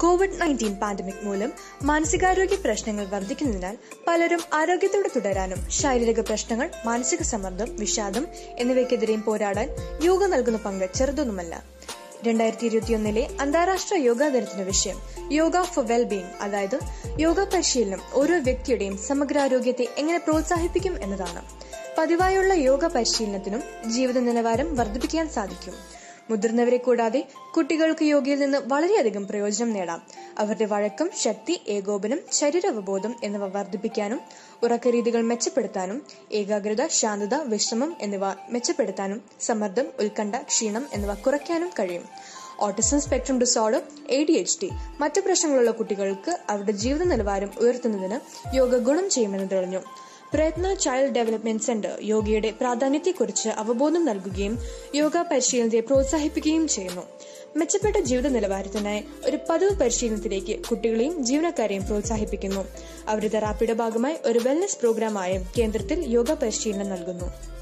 Covid nineteen pandemic മൂലം മാനസികാരോഗ്യ പ്രശ്നങ്ങൾ വർദ്ധിക്കുന്നതിനാൽ പലരും ആരോഗ്യത്തോടെ തുടരാനും ശാരീരിക പ്രശ്നങ്ങൾ മാനസിക സമ്മർദ്ദം വിഷാദം എന്നിവയ്ക്കെതിരെയും പോരാടാൻ യോഗ നൽകുന്ന പങ്ക് ചെറുതൊന്നുമല്ല രണ്ടായിരത്തി ഇരുപത്തിയൊന്നിലെ അന്താരാഷ്ട്ര യോഗാ ദിനത്തിന്റെ വിഷയം യോഗ ഫോർ വെൽബീയിങ് അതായത് യോഗ പരിശീലനം ഓരോ വ്യക്തിയുടെയും സമഗ്രാരോഗ്യത്തെ എങ്ങനെ പ്രോത്സാഹിപ്പിക്കും എന്നതാണ് പതിവായുള്ള യോഗ പരിശീലനത്തിനും ജീവിത നിലവാരം വർദ്ധിപ്പിക്കാൻ സാധിക്കും മുതിർന്നവരെ കൂടാതെ കുട്ടികൾക്ക് യോഗയിൽ നിന്ന് വളരെയധികം പ്രയോജനം നേടാം അവരുടെ വഴക്കം ശക്തി ഏകോപനം ശരീരാവബോധം എന്നിവ വർദ്ധിപ്പിക്കാനും ഉറക്കരീതികൾ മെച്ചപ്പെടുത്താനും ഏകാഗ്രത ശാന്തത വിശ്രമം എന്നിവ മെച്ചപ്പെടുത്താനും സമ്മർദ്ദം ഉത്കണ്ഠ ക്ഷീണം എന്നിവ കുറയ്ക്കാനും കഴിയും autism spectrum disorder A D H D മറ്റു പ്രശ്നങ്ങളുള്ള കുട്ടികൾക്ക് അവരുടെ ജീവിത നിലവാരം ഉയർത്തുന്നതിന് യോഗ ഗുണം ചെയ്യുമെന്ന് തെളിഞ്ഞു പ്രയത്ന ചൈൽഡ് ഡെവലപ്മെന്റ് സെന്റർ യോഗയുടെ പ്രാധാന്യത്തെക്കുറിച്ച് അവബോധം നൽകുകയും യോഗ പരിശീലനത്തെ പ്രോത്സാഹിപ്പിക്കുകയും ചെയ്യുന്നു മെച്ചപ്പെട്ട ജീവിത നിലവാരത്തിനായി ഒരു പതിവ് പരിശീലനത്തിലേക്ക് കുട്ടികളെയും ജീവനക്കാരെയും പ്രോത്സാഹിപ്പിക്കുന്നു അവരുടെ തെറാപ്പിയുടെ ഭാഗമായി ഒരു വെൽനസ് പ്രോഗ്രാമായും കേന്ദ്രത്തിൽ യോഗ പരിശീലനം നൽകുന്നു